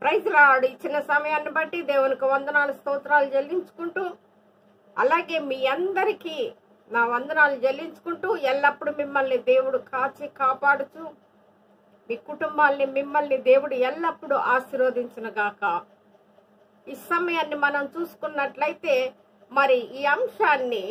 ప్రైజ్లాడు ఇచ్చిన సమయాన్ని బట్టి దేవునికి వందనాలు స్తోత్రాలు చెల్లించుకుంటూ అలాగే మీ అందరికీ నా వందనాలు చెల్లించుకుంటూ ఎల్లప్పుడూ మిమ్మల్ని దేవుడు కాచి కాపాడుచు మీ కుటుంబాల్ని మిమ్మల్ని దేవుడు ఎల్లప్పుడూ ఆశీర్వదించిన గాక ఈ సమయాన్ని మనం చూసుకున్నట్లయితే మరి ఈ అంశాన్ని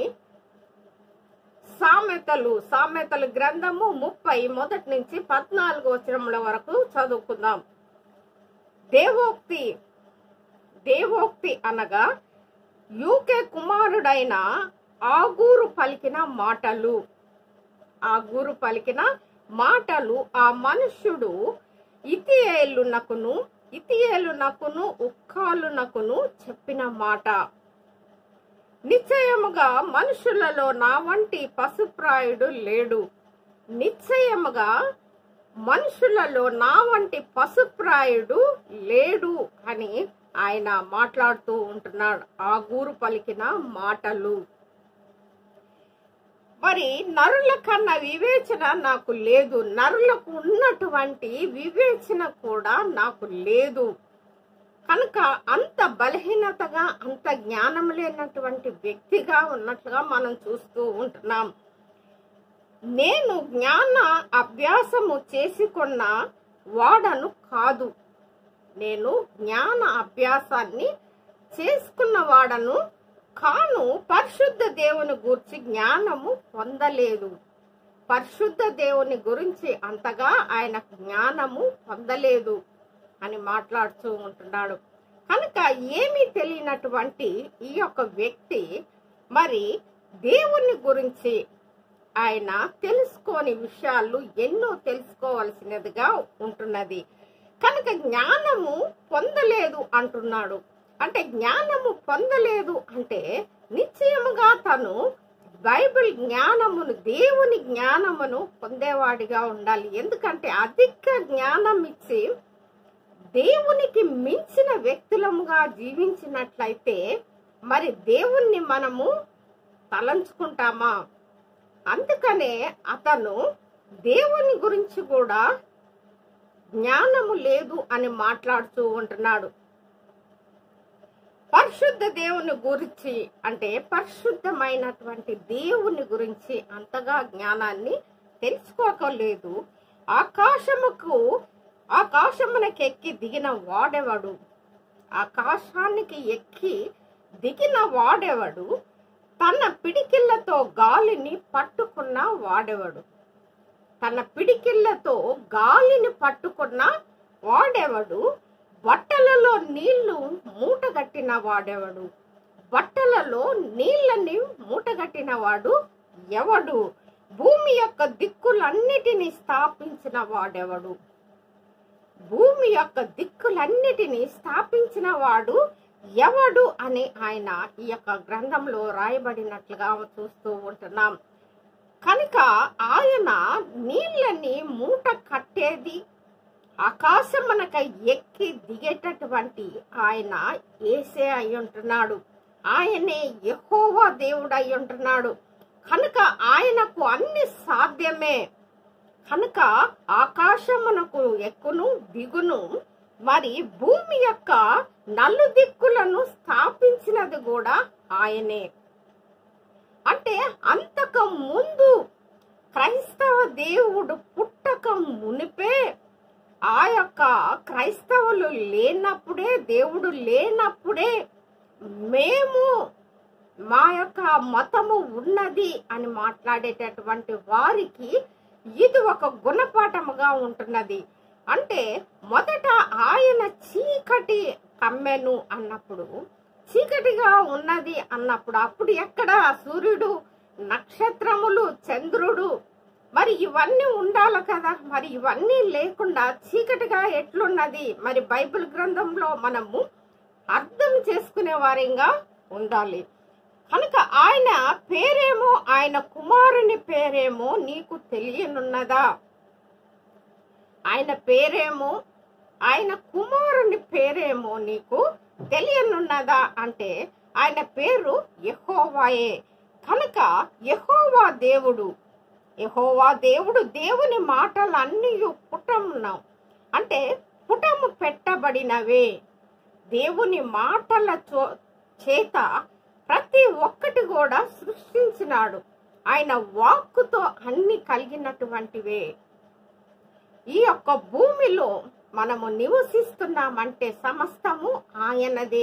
సామెతలు సామెతలు గ్రంథము ముప్పై మొదటి నుంచి పద్నాలుగు వచనముల వరకు చదువుకుందాం దేవోక్తి దేవోక్తి అనగా యూకే కుమారుడైన ఆగూరు పలికిన మాటలు ఆగూరు పలికిన మాటలు ఆ మనుష్యుడు ఇతియేలునకును ఇతియేలునకును ఉక్కాలునకును చెప్పిన మాట నిశ్చయముగా మనుషులలో నా వంటి పశుప్రాయుడు లేడు నిశ్చయముగా మనుషులలో నా వంటి పశుప్రాయుడు లేడు అని ఆయన మాట్లాడుతూ ఉంటున్నాడు ఆ గూరు పలికిన మాటలు మరి నరుల కన్నా వివేచన నాకు లేదు నరులకు ఉన్నటువంటి వివేచన కూడా నాకు లేదు కనుక అంత బలహీనతగా అంత జ్ఞానం లేనటువంటి వ్యక్తిగా ఉన్నట్లుగా మనం చూస్తూ ఉంటున్నాం నేను జ్ఞాన అభ్యాసము చేసుకున్న వాడను కాదు నేను జ్ఞాన అభ్యాసాన్ని చేసుకున్న వాడను కాను పరిశుద్ధ దేవుని గురించి జ్ఞానము పొందలేదు పరిశుద్ధ దేవుని గురించి అంతగా ఆయన జ్ఞానము పొందలేదు అని మాట్లాడుతూ ఉంటున్నాడు కనుక ఏమీ తెలియనటువంటి ఈ యొక్క వ్యక్తి మరి దేవుని గురించి ఆయన తెలుసుకోని విషయాలు ఎన్నో తెలుసుకోవలసినదిగా ఉంటున్నది కనుక జ్ఞానము పొందలేదు అంటున్నాడు అంటే జ్ఞానము పొందలేదు అంటే నిశ్చయముగా తను బైబిల్ జ్ఞానమును దేవుని జ్ఞానమును పొందేవాడిగా ఉండాలి ఎందుకంటే అధిక జ్ఞానం ఇచ్చి దేవునికి మించిన వ్యక్తులముగా జీవించినట్లయితే మరి దేవుణ్ణి మనము తలంచుకుంటామా అందుకనే అతను దేవుని గురించి కూడా జ్ఞానము లేదు అని మాట్లాడుతూ ఉంటున్నాడు పరిశుద్ధ దేవుని గురించి అంటే పరిశుద్ధమైనటువంటి దేవుని గురించి అంతగా జ్ఞానాన్ని తెలుసుకోకలేదు ఆకాశముకు ఆకాశమునకి ఎక్కి దిగిన వాడెవడు ఆకాశానికి ఎక్కి దిగిన వాడెవడు తన పిడికిళ్లతో గాలిని పట్టుకున్న వాడెవడు తన పిడికిళ్లతో గాలిని పట్టుకున్న వాడెవడు బట్టలలో నీళ్లు మూటగట్టిన వాడెవడు బట్టలలో నీళ్ళని మూటగట్టిన వాడు ఎవడు భూమి యొక్క దిక్కులన్నిటినీ స్థాపించిన వాడెవడు భూమి యొక్క దిక్కులన్నిటినీ స్థాపించిన వాడు ఎవడు అని ఆయన ఈ యొక్క గ్రంథంలో రాయబడినట్లుగా చూస్తూ ఉంటున్నాం కనుక ఆయన నీళ్ళని మూట కట్టేది ఆకాశమునక ఎక్కి దిగేటటువంటి ఆయన ఏసే అయి ఉంటున్నాడు ఆయనే యెహోవా దేవుడు అయి ఉంటున్నాడు కనుక ఆయనకు అన్ని సాధ్యమే కనుక ఆకాశమునకు ఎక్కును దిగును మరి భూమి యొక్క నలు దిక్కులను స్థాపించినది కూడా ఆయనే అంటే అంతకు ముందు క్రైస్తవ దేవుడు పుట్టక మునిపే ఆ యొక్క క్రైస్తవులు లేనప్పుడే దేవుడు లేనప్పుడే మేము మా యొక్క మతము ఉన్నది అని మాట్లాడేటటువంటి వారికి ఇది ఒక గుణపాఠముగా ఉంటున్నది అంటే మొదట ఆయన చీకటి కమ్మెను అన్నప్పుడు చీకటిగా ఉన్నది అన్నప్పుడు అప్పుడు ఎక్కడ సూర్యుడు నక్షత్రములు చంద్రుడు మరి ఇవన్నీ ఉండాలి కదా మరి ఇవన్నీ లేకుండా చీకటిగా ఎట్లున్నది మరి బైబిల్ గ్రంథంలో మనము అర్థం చేసుకునే వారిగా ఉండాలి కనుక ఆయన పేరేమో ఆయన కుమారుని పేరేమో నీకు తెలియనున్నదా ఆయన పేరేమో ఆయన కుమారుని పేరేమో నీకు తెలియనున్నదా అంటే ఆయన పేరు యెహోవాయే కనుక యెహోవా దేవుడు యెహోవా దేవుడు దేవుని మాటలన్నీ పుట్టమున్నాం అంటే పుటము పెట్టబడినవే దేవుని మాటల చో- చేత ప్రతి ఒక్కటి కూడా సృష్టించినాడు ఆయన వాక్కుతో అన్ని కలిగినటువంటివే ఈ యొక్క భూమిలో మనము నివసిస్తున్నామంటే సమస్తము ఆయనదే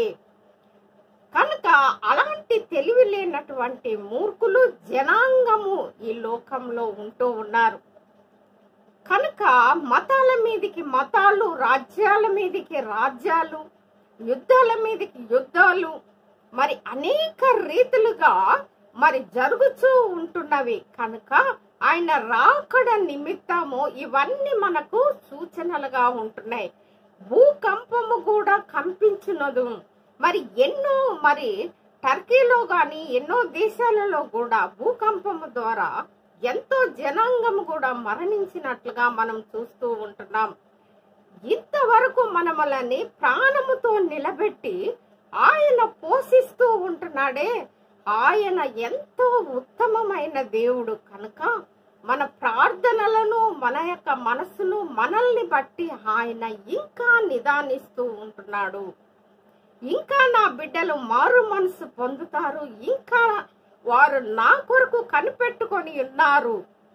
కనుక అలాంటి తెలివి లేనటువంటి మూర్ఖులు జనాంగము ఈ లోకంలో ఉంటూ ఉన్నారు కనుక మతాల మీదికి మతాలు రాజ్యాల మీదికి రాజ్యాలు యుద్ధాల మీదికి యుద్ధాలు మరి అనేక రీతులుగా మరి జరుగుతూ ఉంటున్నవి కనుక ఆయన రాకడ నిమిత్తము ఇవన్నీ మనకు సూచనలుగా ఉంటున్నాయి భూకంపము కూడా కంపించున్నదు మరి ఎన్నో మరి టర్కీలో గాని ఎన్నో దేశాలలో కూడా భూకంపము ద్వారా ఎంతో జనాంగం కూడా మరణించినట్లుగా మనం చూస్తూ ఉంటున్నాం ఇంతవరకు మనమలని ప్రాణముతో నిలబెట్టి ఆయన పోషిస్తూ ఉంటున్నాడే ఆయన ఎంతో ఉత్తమమైన దేవుడు కనుక మన ప్రార్థనలను మన యొక్క మనసును మనల్ని బట్టి ఆయన ఇంకా నిదానిస్తూ ఉంటున్నాడు ఇంకా నా బిడ్డలు మారు మనసు పొందుతారు ఇంకా వారు నా కొరకు కనిపెట్టుకొని ఉన్నారు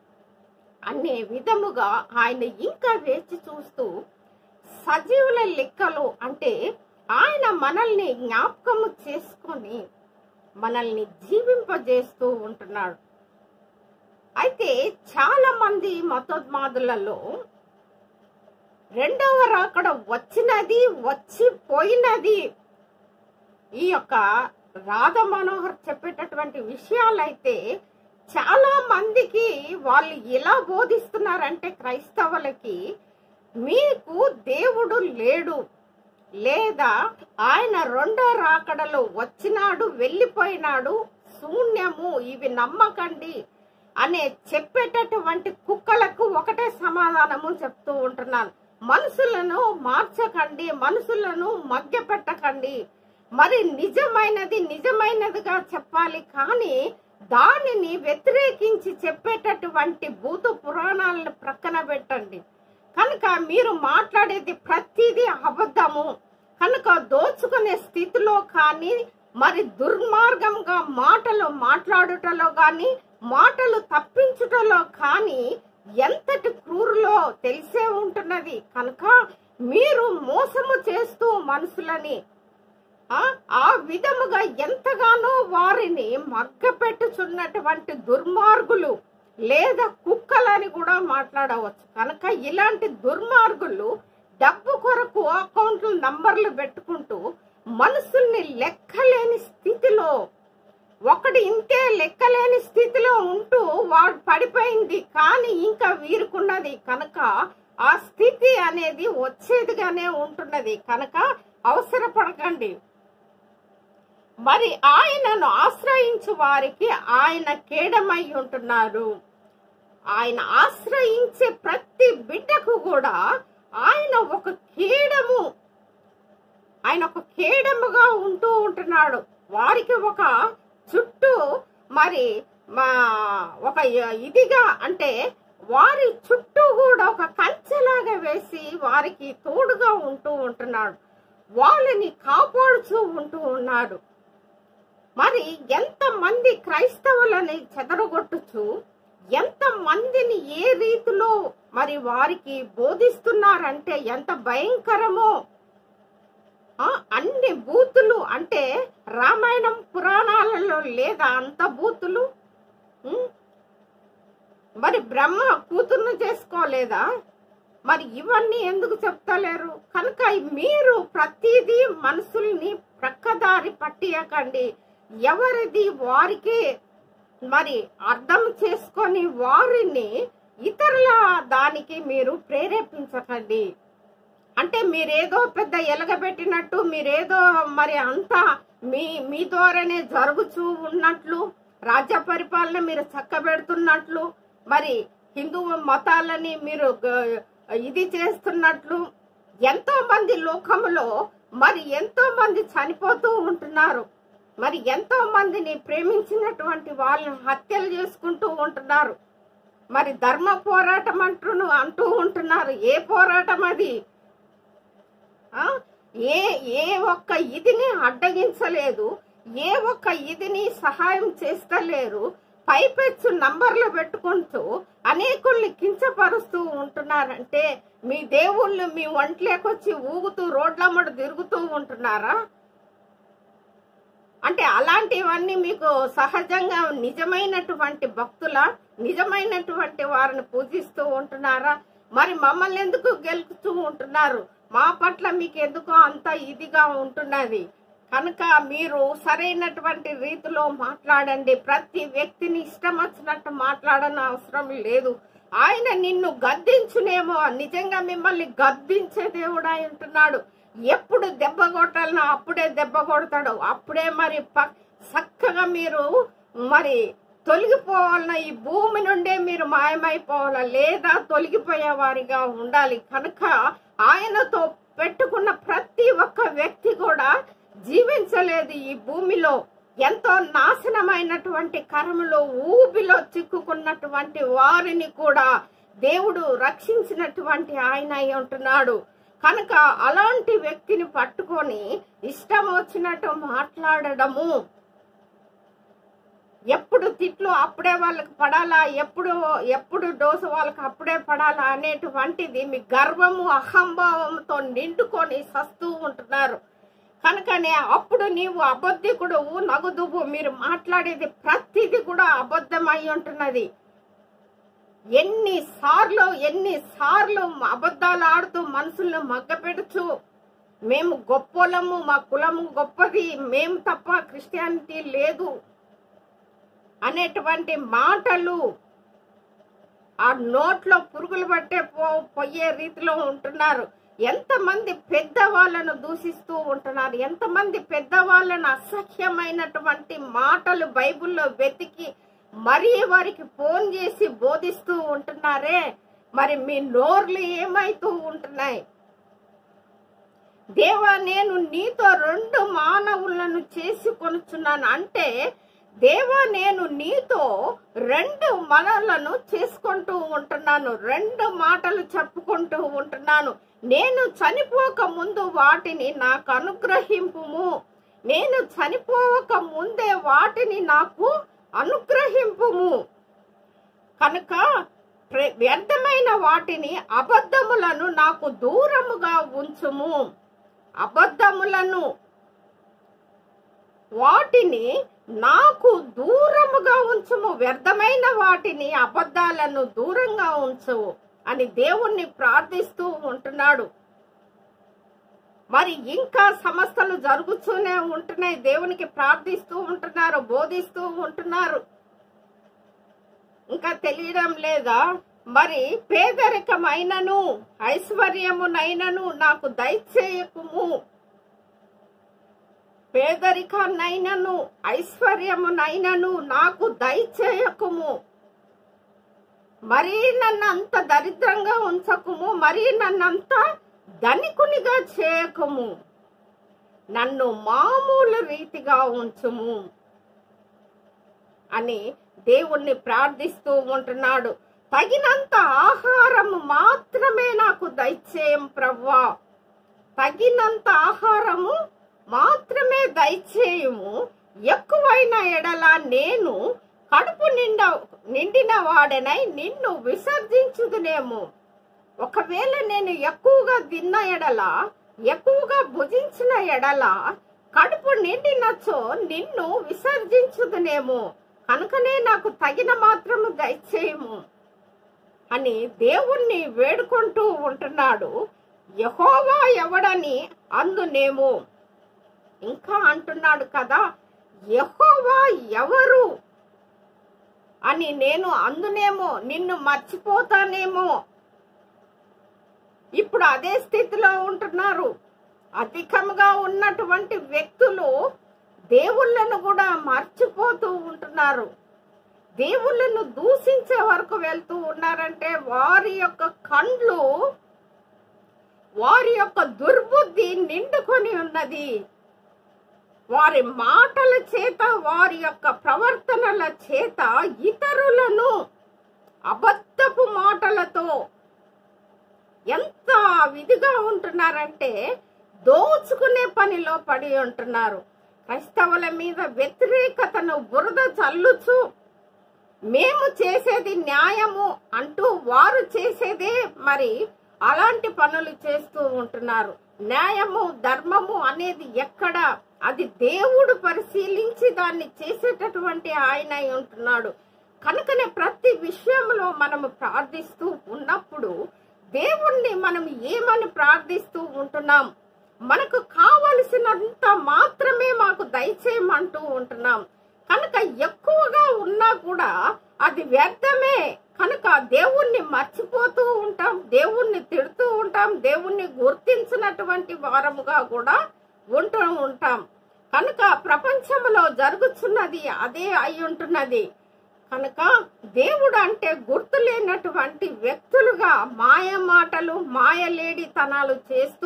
అనే విధముగా ఆయన ఇంకా వేచి చూస్తూ సజీవుల లెక్కలు అంటే ఆయన మనల్ని జ్ఞాపకము చేసుకొని మనల్ని జీవింపజేస్తూ ఉంటున్నాడు అయితే చాలా మంది మతోన్మాదులలో రెండవ రాకడ వచ్చినది వచ్చి పోయినది ఈ యొక్క రాధ మనోహర్ చెప్పేటటువంటి విషయాలైతే చాలా మందికి వాళ్ళు ఎలా బోధిస్తున్నారంటే క్రైస్తవులకి మీకు దేవుడు లేడు లేదా ఆయన రెండో రాకడలో వచ్చినాడు వెళ్ళిపోయినాడు శూన్యము ఇవి నమ్మకండి అనే చెప్పేటటువంటి కుక్కలకు ఒకటే సమాధానము చెప్తూ ఉంటున్నాను మనుషులను మార్చకండి మనుషులను మధ్య పెట్టకండి మరి నిజమైనది నిజమైనదిగా చెప్పాలి కానీ దానిని వ్యతిరేకించి చెప్పేటటువంటి భూత పురాణాలను ప్రక్కన పెట్టండి కనుక మీరు మాట్లాడేది ప్రతిదీ అబద్ధము కనుక దోచుకునే స్థితిలో కానీ మరి దుర్మార్గంగా మాటలు మాట్లాడుటలో కానీ మాటలు తప్పించుటలో కానీ ఎంతటి క్రూరులో తెలిసే ఉంటున్నది కనుక మీరు మోసము చేస్తూ మనుషులని ఆ ఆ విధముగా ఎంతగానో వారిని మగ్గపెట్టుచున్నటువంటి దుర్మార్గులు లేదా కుక్కలని కూడా మాట్లాడవచ్చు కనుక ఇలాంటి దుర్మార్గులు డబ్బు కొరకు అకౌంట్లు నంబర్లు పెట్టుకుంటూ మనుషుల్ని లెక్కలేని స్థితిలో ఒకటి ఇంతే లెక్కలేని స్థితిలో ఉంటూ వాడు పడిపోయింది కానీ ఇంకా వీరుకున్నది కనుక ఆ స్థితి అనేది వచ్చేదిగానే ఉంటున్నది కనుక అవసరపడకండి మరి ఆయనను ఆశ్రయించు వారికి ఆయన కేడమై ఉంటున్నారు ఆయన ఆశ్రయించే ప్రతి బిడ్డకు కూడా ఆయన ఒక కేడము ఆయన ఒక కేడముగా ఉంటూ ఉంటున్నాడు వారికి ఒక చుట్టూ మరి మా ఒక ఇదిగా అంటే వారి చుట్టూ కూడా ఒక కంచెలాగా వేసి వారికి తోడుగా ఉంటూ ఉంటున్నాడు వాళ్ళని కాపాడుతూ ఉంటూ ఉన్నాడు మరి ఎంత మంది క్రైస్తవులని చెదరగొట్టుచు ఎంత మందిని ఏ రీతిలో మరి వారికి బోధిస్తున్నారంటే ఎంత భయంకరమో ఆ, అన్ని బూతులు అంటే రామాయణం పురాణాలలో లేదా అంత బూతులు ఉం? మరి బ్రహ్మ కూతుర్ను చేసుకోలేదా మరి ఇవన్నీ ఎందుకు చెప్తలేరు కనుక మీరు ప్రతిదీ మనుషుల్ని ప్రక్కదారి పట్టియకండి ఎవరిది వారికి మరి అర్థం చేసుకొని వారిని ఇతరుల దానికి మీరు ప్రేరేపించకండి అంటే మీరేదో పెద్ద ఎలగబెట్టినట్టు మీరేదో మరి అంతా మీ మీ ద్వారానే జరుగుతూ ఉన్నట్లు రాజ్య పరిపాలన మీరు చక్కబెడుతున్నట్లు మరి హిందూ మతాలని మీరు గ- ఇది చేస్తున్నట్లు ఎంతో మంది లోకములో మరి ఎంతో మంది చనిపోతూ ఉంటున్నారు మరి ఎంతో మందిని ప్రేమించినటువంటి వాళ్ళని హత్యలు చేసుకుంటూ ఉంటున్నారు మరి ధర్మ పోరాటం అంటూ అంటూ ఉంటున్నారు ఏ పోరాటం అది ఆ? ఏ ఏ ఒక్క ఇదిని అడ్డగించలేదు ఏ ఒక్క ఇదిని సహాయం చేస్తలేరు పైపెచ్చు నంబర్లు పెట్టుకుంటూ అనేకుల్ని కించపరుస్తూ ఉంటున్నారంటే మీ దేవుళ్ళు మీ ఒంట్లోకొచ్చి ఊగుతూ రోడ్లమ్మడు తిరుగుతూ ఉంటున్నారా అంటే అలాంటివన్నీ మీకు సహజంగా నిజమైనటువంటి భక్తుల నిజమైనటువంటి వారిని పూజిస్తూ ఉంటున్నారా మరి మమ్మల్ని ఎందుకు గెలుపుతూ ఉంటున్నారు మా పట్ల మీకు ఎందుకో అంత ఇదిగా ఉంటున్నది కనుక మీరు సరైనటువంటి రీతిలో మాట్లాడండి ప్రతి వ్యక్తిని ఇష్టం వచ్చినట్టు మాట్లాడని అవసరం లేదు ఆయన నిన్ను గద్దించునేమో నిజంగా మిమ్మల్ని గద్దించే దేవుడు అయి ఉంటున్నాడు ఎప్పుడు దెబ్బ కొట్టాలనో అప్పుడే దెబ్బ కొడతాడు అప్పుడే మరి ప- చక్కగా మీరు మరి తొలగిపోవాలన్న ఈ భూమి నుండే మీరు మాయమైపోవాలా లేదా తొలగిపోయే వారిగా ఉండాలి కనుక ఆయనతో పెట్టుకున్న ప్రతి ఒక్క వ్యక్తి కూడా జీవించలేదు ఈ భూమిలో ఎంతో నాశనమైనటువంటి కరములో ఊబిలో చిక్కుకున్నటువంటి వారిని కూడా దేవుడు రక్షించినటువంటి ఆయన అయి ఉంటున్నాడు కనుక అలాంటి వ్యక్తిని పట్టుకొని ఇష్టం వచ్చినట్టు మాట్లాడడము ఎప్పుడు తిట్లు అప్పుడే వాళ్ళకి పడాలా ఎప్పుడు ఎప్పుడు డోసు వాళ్ళకి అప్పుడే పడాలా అనేటువంటిది మీ గర్వము అహంభావంతో నిండుకొని సస్తూ ఉంటున్నారు కనుకనే అప్పుడు నీవు అబద్ధికుడు నగుదువు మీరు మాట్లాడేది ప్రతిది కూడా అబద్ధం అయి ఉంటున్నది ఎన్ని సార్లు ఎన్ని సార్లు అబద్ధాలు ఆడుతూ మనుషుల్ని మగ్గపెడుచు మేము గొప్పోలము మా కులము గొప్పది మేము తప్ప క్రిస్టియానిటీ లేదు అనేటువంటి మాటలు ఆ నోట్లో పురుగులు పట్టే పో పోయే రీతిలో ఉంటున్నారు ఎంతమంది పెద్దవాళ్ళను దూషిస్తూ ఉంటున్నారు ఎంతమంది పెద్దవాళ్ళను అసహ్యమైనటువంటి మాటలు బైబిల్లో వెతికి మరీ వారికి ఫోన్ చేసి బోధిస్తూ ఉంటున్నారే మరి మీ నోర్లు ఏమైతూ ఉంటున్నాయి దేవా నేను నీతో రెండు మానవులను చేసి కొనుచున్నాను అంటే దేవా నేను నీతో రెండు మనలను చేసుకుంటూ ఉంటున్నాను రెండు మాటలు చెప్పుకుంటూ ఉంటున్నాను నేను చనిపోక ముందు వాటిని నాకు అనుగ్రహింపుము నేను చనిపోక ముందే వాటిని నాకు అనుగ్రహింపుము కనుక ప్ర- వ్యర్థమైన వాటిని అబద్ధములను నాకు దూరముగా ఉంచుము అబద్ధములను వాటిని నాకు దూరముగా ఉంచుము వ్యర్థమైన వాటిని అబద్ధాలను దూరంగా ఉంచు అని దేవుణ్ణి ప్రార్థిస్తూ ఉంటున్నాడు మరి ఇంకా సమస్యలు జరుగుతూనే ఉంటున్నాయి దేవునికి ప్రార్థిస్తూ ఉంటున్నారు బోధిస్తూ ఉంటున్నారు ఇంకా తెలియడం లేదా మరి పేదరికమైనను ఐశ్వర్యమునైనను నాకు దయచేయకుము పేదరికాన్నైనను ఐశ్వర్యమునైనను నాకు దయచేయకుము మరీ నన్ను అంత దరిద్రంగా ఉంచకుము మరీ నన్నంత ధనికునిగా చేయకుము నన్ను మామూలు రీతిగా ఉంచుము అని దేవుణ్ణి ప్రార్థిస్తూ ఉంటున్నాడు తగినంత ఆహారము మాత్రమే నాకు దయచేయం ప్రవ్వా తగినంత ఆహారము మాత్రమే దయచేయము ఎక్కువైన ఎడల నేను కడుపు నిండా నిండిన వాడనై నిన్ను విసర్జించుదునేమో ఒకవేళ నేను ఎక్కువగా తిన్న ఎడల ఎక్కువగా భుజించిన ఎడల కడుపు నిండినచో నిన్ను విసర్జించుదునేమో కనుకనే నాకు తగిన మాత్రము దయచేయము అని దేవుణ్ణి వేడుకుంటూ ఉంటున్నాడు యహోవా ఎవడని అందునేమో ఇంకా అంటున్నాడు కదా యహోవా ఎవరు అని నేను అందునేమో నిన్ను మర్చిపోతానేమో ఇప్పుడు అదే స్థితిలో ఉంటున్నారు అధికముగా ఉన్నటువంటి వ్యక్తులు దేవుళ్ళను కూడా మర్చిపోతూ ఉంటున్నారు దేవుళ్ళను దూషించే వరకు వెళ్తూ ఉన్నారంటే వారి యొక్క కండ్లు వారి యొక్క దుర్బుద్ధి నిండుకొని ఉన్నది వారి మాటల చేత వారి యొక్క ప్రవర్తనల చేత ఇతరులను అబద్ధపు మాటలతో ఎంత విధిగా ఉంటున్నారంటే దోచుకునే పనిలో పడి ఉంటున్నారు క్రైస్తవుల మీద వ్యతిరేకతను బురద చల్లుచు మేము చేసేది న్యాయము అంటూ వారు చేసేదే మరి అలాంటి పనులు చేస్తూ ఉంటున్నారు న్యాయము ధర్మము అనేది ఎక్కడ అది దేవుడు పరిశీలించి దాన్ని చేసేటటువంటి ఆయన అయి ఉంటున్నాడు కనుకనే ప్రతి విషయంలో మనము ప్రార్థిస్తూ ఉన్నప్పుడు దేవుణ్ణి మనం ఏమని ప్రార్థిస్తూ ఉంటున్నాం మనకు కావలసినంత మాత్రమే మాకు దయచేయమంటూ ఉంటున్నాం కనుక ఎక్కువగా ఉన్నా కూడా అది వ్యర్థమే కనుక దేవుణ్ణి మర్చిపోతూ ఉంటాం దేవుణ్ణి తిడుతూ ఉంటాం దేవుణ్ణి గుర్తించినటువంటి వారముగా కూడా ఉంటూ ఉంటాం కనుక ప్రపంచంలో జరుగుతున్నది అదే అయి ఉంటున్నది కనుక దేవుడు అంటే గుర్తు లేనటువంటి వ్యక్తులుగా మాయ మాటలు మాయలేడితనాలు చేస్తూ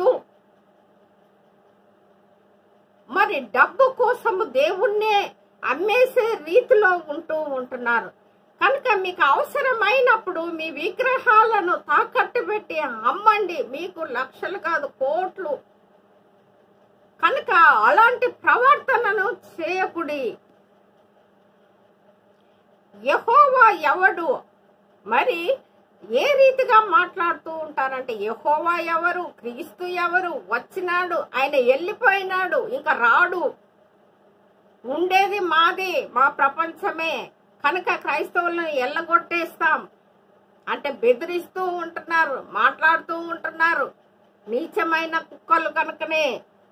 మరి డబ్బు కోసము దేవుణ్ణే అమ్మేసే రీతిలో ఉంటూ ఉంటున్నారు కనుక మీకు అవసరమైనప్పుడు మీ విగ్రహాలను తాకట్టు పెట్టి అమ్మండి మీకు లక్షలు కాదు కోట్లు కనుక అలాంటి ప్రవర్తనను చేయకుడి యహోవా ఎవడు మరి ఏ రీతిగా మాట్లాడుతూ ఉంటారంటే యహోవా ఎవరు క్రీస్తు ఎవరు వచ్చినాడు ఆయన వెళ్ళిపోయినాడు ఇంకా రాడు ఉండేది మాది మా ప్రపంచమే కనుక క్రైస్తవులను ఎల్లగొట్టేస్తాం అంటే బెదిరిస్తూ ఉంటున్నారు మాట్లాడుతూ ఉంటున్నారు నీచమైన కుక్కలు కనుకనే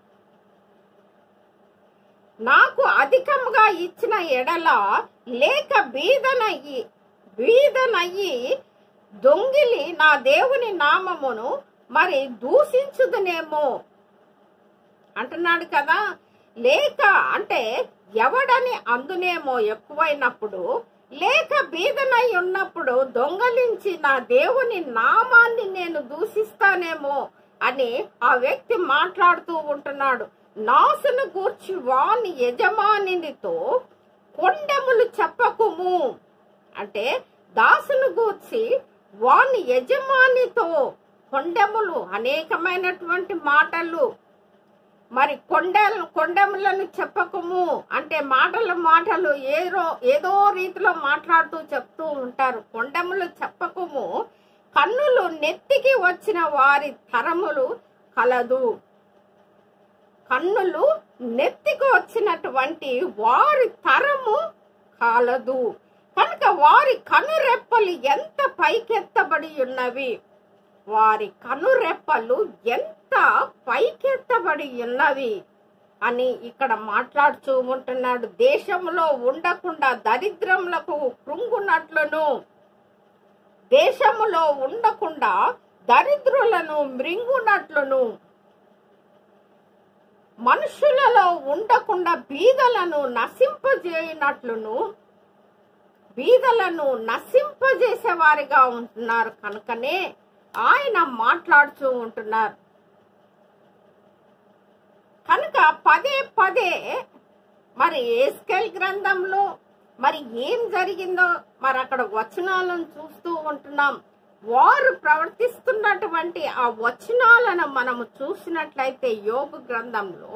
నాకు అధికంగా ఇచ్చిన ఎడల లేక బీదనయ్యి బీదనయ్యి దొంగిలి నా దేవుని నామమును మరి దూషించుదునేమో అంటున్నాడు కదా లేక అంటే ఎవడని అందునేమో ఎక్కువైనప్పుడు లేక బీదనై ఉన్నప్పుడు దొంగలించి నా దేవుని నామాన్ని నేను దూషిస్తానేమో అని ఆ వ్యక్తి మాట్లాడుతూ ఉంటున్నాడు నాసును గూర్చి వాని యజమానినితో కొండములు చెప్పకుము అంటే దాసును గూర్చి వాని యజమానితో కొండములు అనేకమైనటువంటి మాటలు మరి కొండలు కొండములను చెప్పకము అంటే మాటలు మాటలు ఏదో ఏదో రీతిలో మాట్లాడుతూ చెప్తూ ఉంటారు కొండములు చెప్పకము కన్నులు నెత్తికి వచ్చిన వారి తరములు కలదు కన్నులు నెత్తికి వచ్చినటువంటి వారి తరము కాలదు కనుక వారి కనురెప్పలు ఎంత పైకెత్తబడి ఉన్నవి వారి కనురెప్పలు ఎంత పైకెత్తబడి ఉన్నవి అని ఇక్కడ మాట్లాడుతూ ఉంటున్నాడు దేశంలో ఉండకుండా దరిద్రములకు కృంగునట్లును దేశములో ఉండకుండా దరిద్రులను మృంగునట్లును మనుషులలో ఉండకుండా బీదలను నశింపజేయనట్లును బీదలను నశింపజేసేవారిగా ఉంటున్నారు కనుకనే ఆయన మాట్లాడుతూ ఉంటున్నారు కనుక పదే పదే మరి ఏస్కెల్ గ్రంథంలో మరి ఏం జరిగిందో మరి అక్కడ వచనాలను చూస్తూ ఉంటున్నాం వారు ప్రవర్తిస్తున్నటువంటి ఆ వచనాలను మనము చూసినట్లయితే యోగు గ్రంథంలో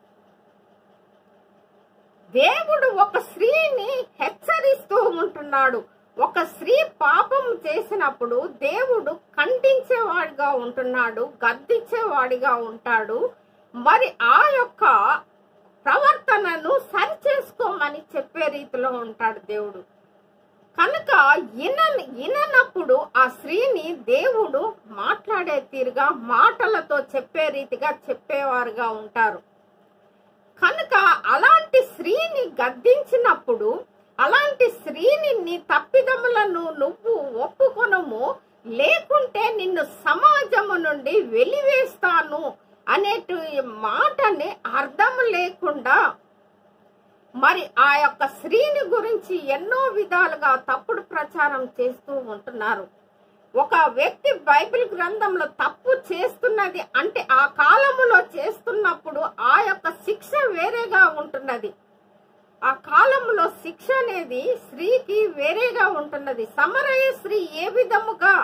దేవుడు ఒక స్త్రీని హెచ్చరిస్తూ ఉంటున్నాడు ఒక స్త్రీ పాపం చేసినప్పుడు దేవుడు ఖండించేవాడిగా ఉంటున్నాడు గద్దించేవాడిగా ఉంటాడు మరి ఆ యొక్క ప్రవర్తనను సరిచేసుకోమని చెప్పే రీతిలో ఉంటాడు దేవుడు కనుక ఇన ఇననప్పుడు ఆ స్త్రీని దేవుడు మాట్లాడే తీరుగా మాటలతో చెప్పే రీతిగా చెప్పేవారుగా ఉంటారు కనుక అలాంటి స్త్రీని గద్దించినప్పుడు అలాంటి స్త్రీని నీ తప్పిదములను నువ్వు ఒప్పుకొనము లేకుంటే నిన్ను సమాజము నుండి వెలివేస్తాను అనేటు మాటని అర్థం లేకుండా మరి ఆ యొక్క స్త్రీని గురించి ఎన్నో విధాలుగా తప్పుడు ప్రచారం చేస్తూ ఉంటున్నారు ఒక వ్యక్తి బైబిల్ గ్రంథంలో తప్పు చేస్తున్నది అంటే ఆ కాలములో చేస్తున్నప్పుడు ఆ యొక్క శిక్ష వేరేగా ఉంటున్నది ఆ కాలంలో శిక్ష అనేది స్త్రీకి వేరేగా ఉంటున్నది సమరయ స్త్రీ ఏ విధముగా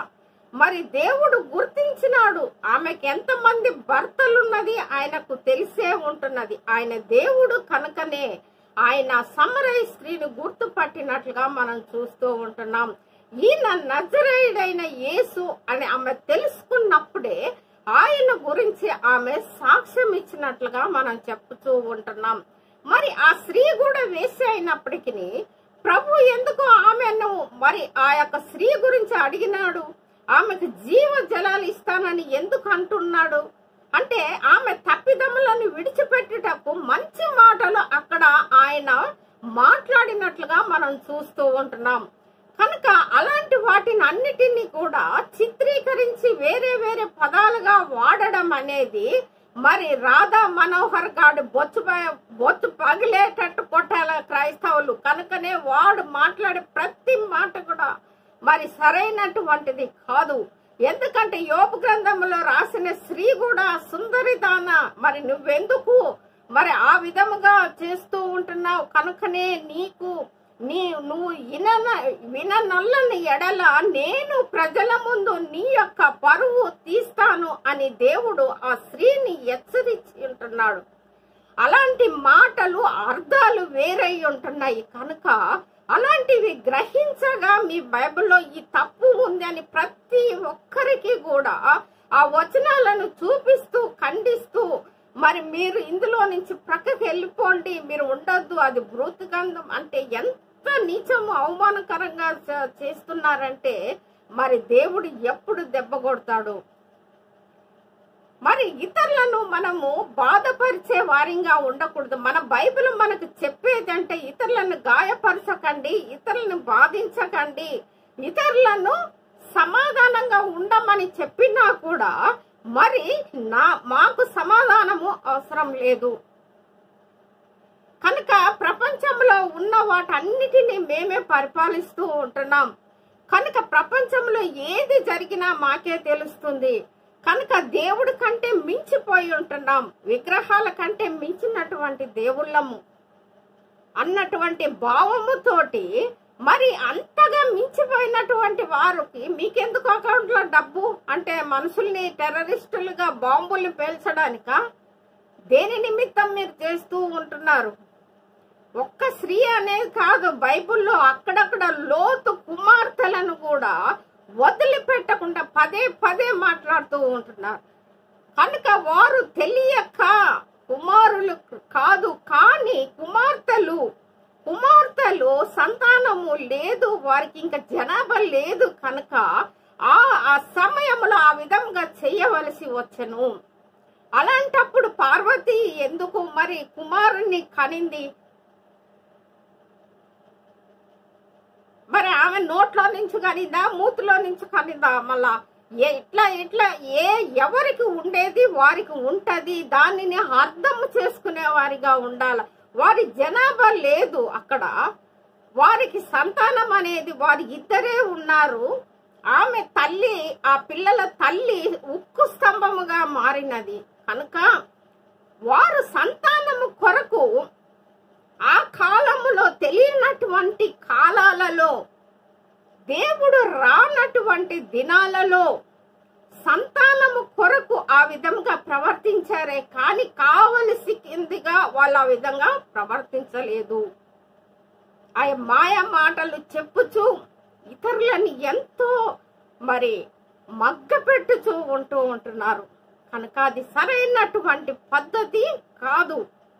మరి దేవుడు గుర్తించినాడు ఆమెకి ఎంతమంది భర్తలున్నది ఆయనకు తెలిసే ఉంటున్నది ఆయన దేవుడు కనుకనే ఆయన సమరయ స్త్రీని గుర్తుపట్టినట్లుగా మనం చూస్తూ ఉంటున్నాం ఈయన నజరేయుడైన యేసు అని ఆమె తెలుసుకున్నప్పుడే ఆయన గురించి ఆమె సాక్ష్యం ఇచ్చినట్లుగా మనం చెప్పుతూ ఉంటున్నాం మరి ఆ స్త్రీ కూడా వేసి అయినప్పటికీ ప్రభు ఎందుకు ఆమెను మరి ఆ యొక్క స్త్రీ గురించి అడిగినాడు ఆమెకు జీవ జలాలు ఇస్తానని ఎందుకు అంటున్నాడు అంటే ఆమె తప్పిదములను విడిచిపెట్టుటకు మంచి మాటలు అక్కడ ఆయన మాట్లాడినట్లుగా మనం చూస్తూ ఉంటున్నాం కనుక అలాంటి వాటిని అన్నిటినీ కూడా చిత్రీకరించి వేరే వేరే పదాలుగా వాడడం అనేది మరి రాధా మనోహర్ గాడు బొచ్చు ప- బొచ్చు పగిలేటట్టు కొట్టాల క్రైస్తవులు కనుకనే వాడు మాట్లాడే ప్రతి మాట కూడా మరి సరైనటువంటిది కాదు ఎందుకంటే యోపు గ్రంథంలో రాసిన స్త్రీ కూడా సుందరిదాన మరి నువ్వెందుకు మరి ఆ విధముగా చేస్తూ ఉంటున్నావు కనుకనే నీకు నీ నువ్వు ఇనన విననల్లని ఎడల నేను ప్రజల ముందు నీ యొక్క పరువు తీస్తాను అని దేవుడు ఆ స్త్రీని హెచ్చరించి ఉంటున్నాడు అలాంటి మాటలు అర్థాలు వేరై ఉంటున్నాయి కనుక అలాంటివి గ్రహించగా మీ బైబిల్లో ఈ తప్పు ఉంది అని ప్రతి ఒక్కరికి కూడా ఆ వచనాలను చూపిస్తూ ఖండిస్తూ మరి మీరు ఇందులో నుంచి ప్రక్కకి వెళ్ళిపోండి మీరు ఉండొద్దు అది భృతిగంధం అంటే ఎంత నీచము అవమానకరంగా చ- చేస్తున్నారంటే మరి దేవుడు ఎప్పుడు దెబ్బ కొడతాడు మరి ఇతరులను మనము బాధపరిచే వారిగా ఉండకూడదు మన బైబిల్ మనకు చెప్పేదంటే ఇతరులను గాయపరచకండి ఇతరులను బాధించకండి ఇతరులను సమాధానంగా ఉండమని చెప్పినా కూడా మరి నా మాకు సమాధానము అవసరం లేదు కనుక ప్రపంచంలో ఉన్న వాటన్నిటిని మేమే పరిపాలిస్తూ ఉంటున్నాం కనుక ప్రపంచంలో ఏది జరిగినా మాకే తెలుస్తుంది కనుక దేవుడి కంటే మించిపోయి ఉంటున్నాం విగ్రహాల కంటే మించినటువంటి దేవుళ్ళము అన్నటువంటి భావముతోటి మరి అంతగా మించిపోయినటువంటి వారికి మీకెందుకు అకౌంట్లో డబ్బు అంటే మనుషుల్ని టెర్రరిస్టులుగా బాంబుల్ని పేల్చడానికా దేని నిమిత్తం మీరు చేస్తూ ఉంటున్నారు ఒక్క స్త్రీ అనేది కాదు బైబిల్లో అక్కడక్కడ లోతు కుమార్తెలను కూడా వదిలిపెట్టకుండా పదే పదే మాట్లాడుతూ ఉంటున్నారు కనుక వారు తెలియక కుమారులు కాదు కానీ కుమార్తెలు కుమార్తెలు సంతానము లేదు వారికి ఇంకా జనాభా లేదు కనుక ఆ ఆ సమయంలో ఆ విధంగా చేయవలసి వచ్చెను అలాంటప్పుడు పార్వతి ఎందుకు మరి కుమారుని కనింది మరి ఆమె నోట్లో నుంచి కనిందా మూతిలో నుంచి కనిందా మళ్ళా ఏ ఇట్లా ఇట్లా ఏ ఎవరికి ఉండేది వారికి ఉంటది దానిని అర్థం చేసుకునే వారిగా ఉండాలి వారి జనాభా లేదు అక్కడ వారికి సంతానం అనేది వారి ఇద్దరే ఉన్నారు ఆమె తల్లి ఆ పిల్లల తల్లి ఉక్కు స్తంభముగా మారినది కనుక వారు సంతానము కొరకు ఆ కాలములో తెలియనటువంటి కాలాలలో దేవుడు రానటువంటి దినాలలో సంతానము కొరకు ఆ విధంగా ప్రవర్తించారే కానీ కావలసి కిందిగా వాళ్ళు ఆ విధంగా ప్రవర్తించలేదు ఆ మాయ మాటలు చెప్పుచు ఇతరులని ఎంతో మరి మగ్గపెట్టుచూ ఉంటూ ఉంటున్నారు కనుక అది సరైనటువంటి పద్ధతి కాదు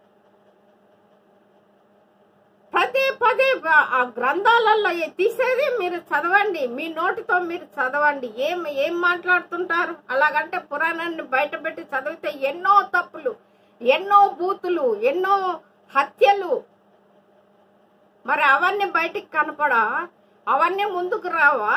పదే పదే బ- ఆ గ్రంథాలలో ఏ- తీసేది మీరు చదవండి మీ నోటితో మీరు చదవండి ఏం ఏం మాట్లాడుతుంటారు అలాగంటే పురాణాన్ని బయట పెట్టి చదివితే ఎన్నో తప్పులు ఎన్నో బూతులు ఎన్నో హత్యలు మరి అవన్నీ బయటికి కనపడా అవన్నీ ముందుకు రావా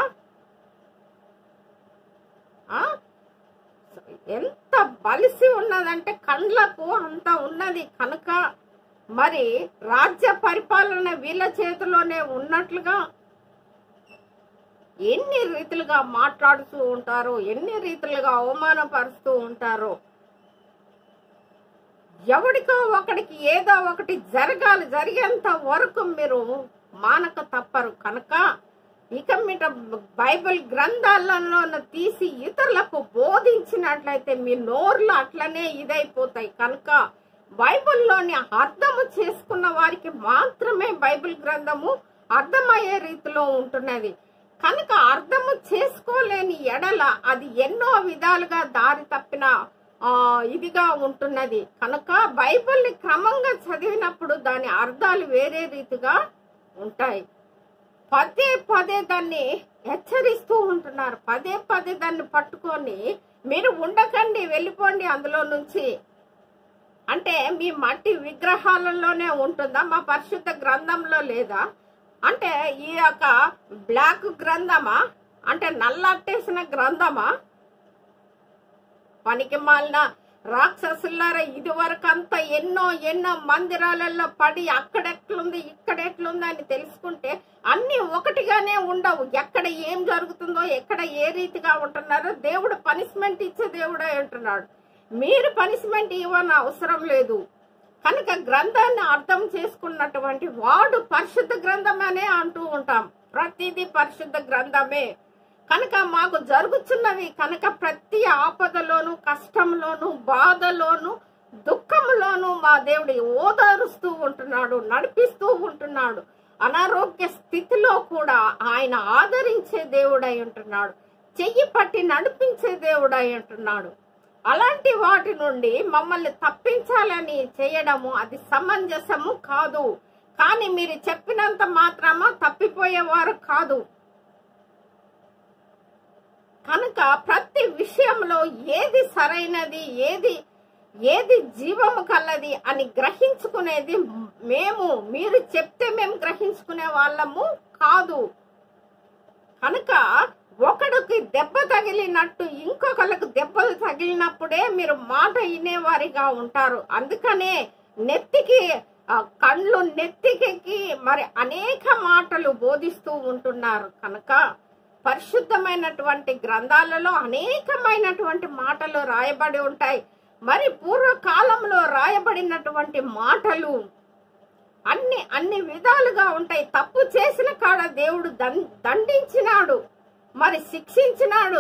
ఆ? ఎంత బలిసి ఉన్నదంటే కండ్లకు అంత ఉన్నది కనుక మరి రాజ్య పరిపాలన వీళ్ళ చేతిలోనే ఉన్నట్లుగా ఎన్ని రీతిలుగా మాట్లాడుతూ ఉంటారో ఎన్ని రీతిలుగా అవమానపరుస్తూ ఉంటారో ఎవడికో ఒకడికి ఏదో ఒకటి జరగాలి జరిగేంత వరకు మీరు మానక తప్పరు కనుక ఇక మీట బైబిల్ గ్రంథాలలో తీసి ఇతరులకు బోధించినట్లయితే మీ నోర్లు అట్లనే ఇదైపోతాయి కనుక బైబిల్లోని అర్థము చేసుకున్న వారికి మాత్రమే బైబిల్ గ్రంథము అర్థమయ్యే రీతిలో ఉంటున్నది కనుక అర్థము చేసుకోలేని ఎడల అది ఎన్నో విధాలుగా దారి తప్పిన ఆ, ఇదిగా ఉంటున్నది కనుక బైబిల్ని క్రమంగా చదివినప్పుడు దాని అర్థాలు వేరే రీతిగా ఉంటాయి పదే పదే దాన్ని హెచ్చరిస్తూ ఉంటున్నారు పదే పదే దాన్ని పట్టుకొని మీరు ఉండకండి వెళ్ళిపోండి అందులో నుంచి అంటే మీ మట్టి విగ్రహాలలోనే ఉంటుందా మా పరిశుద్ధ గ్రంథంలో లేదా అంటే ఈ యొక్క బ్లాక్ గ్రంథమా అంటే నల్లట్టేసిన గ్రంథమా పనికి మాలిన రాక్షసులారా ఇది వరకు అంతా ఎన్నో ఎన్నో మందిరాలలో పడి అక్కడెట్లుంది ఇక్కడెట్లుంది అని తెలుసుకుంటే అన్ని ఒకటిగానే ఉండవు ఎక్కడ ఏం జరుగుతుందో ఎక్కడ ఏ రీతిగా ఉంటున్నారో దేవుడు పనిష్మెంట్ ఇచ్చే దేవుడే అంటున్నాడు మీరు పనిష్మెంట్ ఇవ్వని అవసరం లేదు కనుక గ్రంథాన్ని అర్థం చేసుకున్నటువంటి వాడు పరిశుద్ధ గ్రంథమనే అంటూ ఉంటాం ప్రతిదీ పరిశుద్ధ గ్రంథమే కనుక మాకు జరుగుతున్నవి కనుక ప్రతి ఆపదలోను కష్టంలోను బాధలోను దుఃఖంలోను మా దేవుడి ఓదారుస్తూ ఉంటున్నాడు నడిపిస్తూ ఉంటున్నాడు అనారోగ్య స్థితిలో కూడా ఆయన ఆదరించే దేవుడై ఉంటున్నాడు చెయ్యి పట్టి నడిపించే దేవుడై ఉంటున్నాడు అలాంటి వాటి నుండి మమ్మల్ని తప్పించాలని చేయడము అది సమంజసము కాదు కానీ మీరు చెప్పినంత మాత్రమా తప్పిపోయేవారు కాదు కనుక ప్రతి విషయంలో ఏది సరైనది ఏది ఏది జీవము కలది అని గ్రహించుకునేది మేము మీరు చెప్తే మేము గ్రహించుకునే వాళ్ళము కాదు కనుక ఒకడికి దెబ్బ తగిలినట్టు ఇంకొకరికి దెబ్బలు తగిలినప్పుడే మీరు మాట వినేవారిగా ఉంటారు అందుకనే నెత్తికి ఆ, కళ్ళు నెత్తికెక్కి మరి అనేక మాటలు బోధిస్తూ ఉంటున్నారు కనుక పరిశుద్ధమైనటువంటి గ్రంథాలలో అనేకమైనటువంటి మాటలు రాయబడి ఉంటాయి మరి పూర్వకాలంలో రాయబడినటువంటి మాటలు అన్ని అన్ని విధాలుగా ఉంటాయి తప్పు చేసిన కాడ దేవుడు దం- దండించినాడు మరి శిక్షించినాడు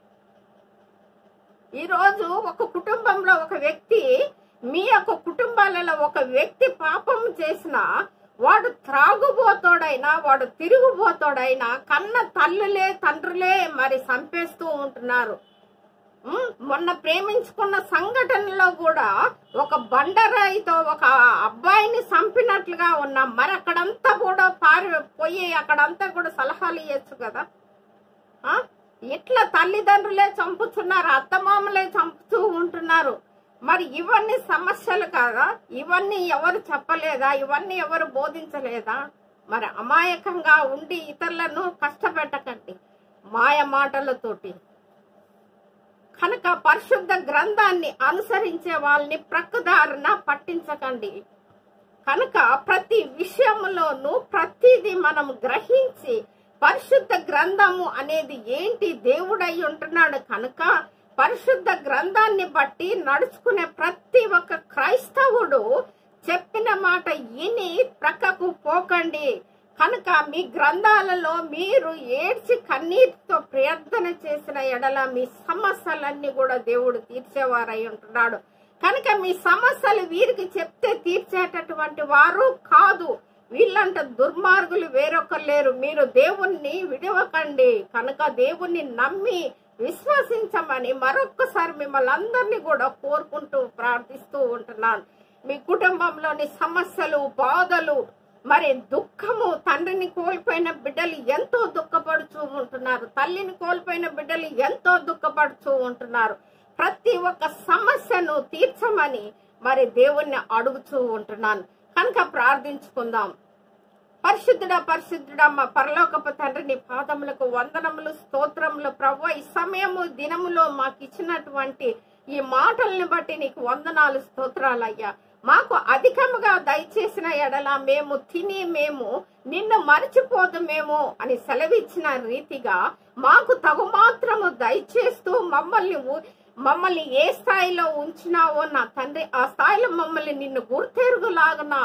ఈరోజు ఒక కుటుంబంలో ఒక వ్యక్తి మీ యొక్క కుటుంబాలలో ఒక వ్యక్తి పాపం చేసిన వాడు త్రాగుబోతోడైనా వాడు తిరుగుబోతోడైనా కన్న తల్లులే తండ్రులే మరి చంపేస్తూ ఉంటున్నారు ఉమ్, మొన్న ప్రేమించుకున్న సంఘటనలో కూడా ఒక బండరాయితో ఒక అబ్బాయిని చంపినట్లుగా ఉన్నాం మరి అక్కడంతా కూడా పారి పోయి అక్కడంతా కూడా సలహాలు ఇవ్వచ్చు కదా ఆ? ఇట్లా తల్లిదండ్రులే చంపుతున్నారు అత్తమామలే చంపుతూ ఉంటున్నారు మరి ఇవన్నీ సమస్యలు కాదా ఇవన్నీ ఎవరు చెప్పలేదా ఇవన్నీ ఎవరు బోధించలేదా మరి అమాయకంగా ఉండి ఇతరులను కష్టపెట్టకండి మాయ మాటలతోటి కనుక పరిశుద్ధ గ్రంథాన్ని అనుసరించే వాళ్ళని ప్రక్కదారిన పట్టించకండి కనుక ప్రతి విషయంలోనూ ప్రతిదీ మనం గ్రహించి పరిశుద్ధ గ్రంథము అనేది ఏంటి దేవుడై ఉంటున్నాడు కనుక పరిశుద్ధ గ్రంథాన్ని బట్టి నడుచుకునే ప్రతి ఒక్క క్రైస్తవుడు చెప్పిన మాట విని ప్రక్కకు పోకండి కనుక మీ గ్రంథాలలో మీరు ఏడ్చి కన్నీటితో ప్రార్థన చేసిన ఎడల మీ సమస్యలన్నీ కూడా దేవుడు తీర్చేవారై ఉంటున్నాడు కనుక మీ సమస్యలు వీరికి చెప్తే తీర్చేటటువంటి వారు కాదు వీళ్ళంట దుర్మార్గులు వేరొకరు లేరు మీరు దేవుణ్ణి విడవకండి కనుక దేవుణ్ణి నమ్మి విశ్వసించమని మరొక్కసారి మిమ్మల్ని అందరినీ కూడా కోరుకుంటూ ప్రార్థిస్తూ ఉంటున్నాను మీ కుటుంబంలోని సమస్యలు బాధలు మరి దుఃఖము తండ్రిని కోల్పోయిన బిడ్డలు ఎంతో దుఃఖపడుతూ ఉంటున్నారు తల్లిని కోల్పోయిన బిడ్డలు ఎంతో దుఃఖపడుతూ ఉంటున్నారు ప్రతి ఒక్క సమస్యను తీర్చమని మరి దేవుణ్ణి అడుగుతూ ఉంటున్నాను కనుక ప్రార్థించుకుందాం పరిశుద్ధుడా పరిశుద్ధుడా మా పరలోకపు తండ్రిని పాదములకు వందనములు స్తోత్రములు ప్రభు ఈ సమయము దినములో మాకు ఇచ్చినటువంటి ఈ మాటల్ని బట్టి నీకు వందనాలు స్తోత్రాలయ్యా మాకు అధికముగా దయచేసిన ఎడల మేము తిని మేము నిన్ను మరచిపోదుమేమో అని సెలవిచ్చిన రీతిగా మాకు తగు మాత్రము దయచేస్తూ మమ్మల్ని ఉ- మమ్మల్ని ఏ స్థాయిలో ఉంచినావో నా తండ్రి ఆ స్థాయిలో మమ్మల్ని నిన్ను గుర్తెరుగులాగున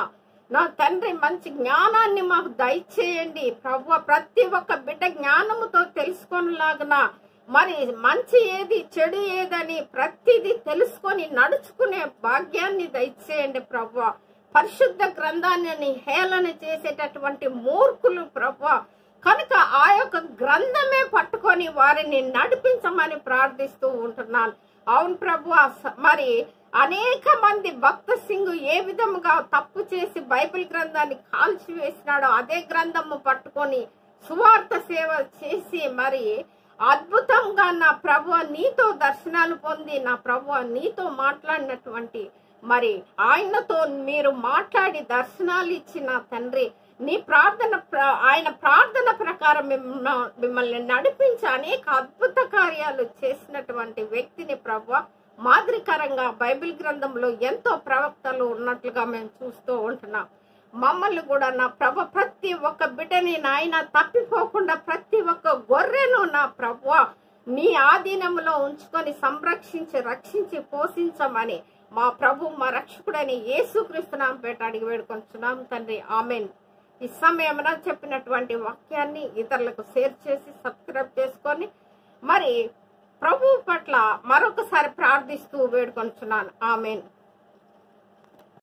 నా తండ్రి మంచి జ్ఞానాన్ని మాకు దయచేయండి ప్రభు ప్రతి ఒక్క బిడ్డ జ్ఞానముతో తెలుసుకొనిలాగున మరి మంచి ఏది చెడు ఏదని ప్రతిదీ తెలుసుకొని నడుచుకునే భాగ్యాన్ని దయచేయండి ప్రభు పరిశుద్ధ గ్రంథాన్ని హేళన చేసేటటువంటి మూర్ఖులు ప్రభు కనుక ఆ యొక్క గ్రంథమే పట్టుకొని వారిని నడిపించమని ప్రార్థిస్తూ ఉంటున్నాను అవును ప్రభు మరి అనేక మంది భక్త సింగ్ ఏ విధముగా తప్పు చేసి బైబిల్ గ్రంథాన్ని కాల్చివేసినాడో అదే గ్రంథము పట్టుకొని సువార్త సేవ చేసి మరి అద్భుతంగా నా ప్రభు నీతో దర్శనాలు పొంది నా ప్రభు నీతో మాట్లాడినటువంటి మరి ఆయనతో మీరు మాట్లాడి దర్శనాలు ఇచ్చిన తండ్రి నీ ప్రార్థన ప్ర- ఆయన ప్రార్థన ప్రకారం మిమ్మ- మిమ్మల్ని నడిపించి అనేక అద్భుత కార్యాలు చేసినటువంటి వ్యక్తిని ప్రభు మాదిరికరంగా బైబిల్ గ్రంథంలో ఎంతో ప్రవక్తలు ఉన్నట్లుగా మేము చూస్తూ ఉంటున్నాం మమ్మల్ని కూడా నా ప్రభ ప్రతి ఒక్క బిడ్డని నాయన తప్పిపోకుండా ప్రతి ఒక్క గొర్రెను నా ప్రభు నీ ఆధీనంలో ఉంచుకొని సంరక్షించి రక్షించి పోషించమని మా ప్రభు మా రక్షకుడని యేసుక్రీస్తునాం పేట అడిగి వేడుకొంచున్నాం తండ్రి ఆమెన్ ఈ సమయమున చెప్పినటువంటి వాక్యాన్ని ఇతరులకు షేర్ చేసి సబ్స్క్రైబ్ చేసుకొని మరి ప్రభు పట్ల మరొకసారి ప్రార్థిస్తూ వేడుకొంచున్నాను ఆమెన్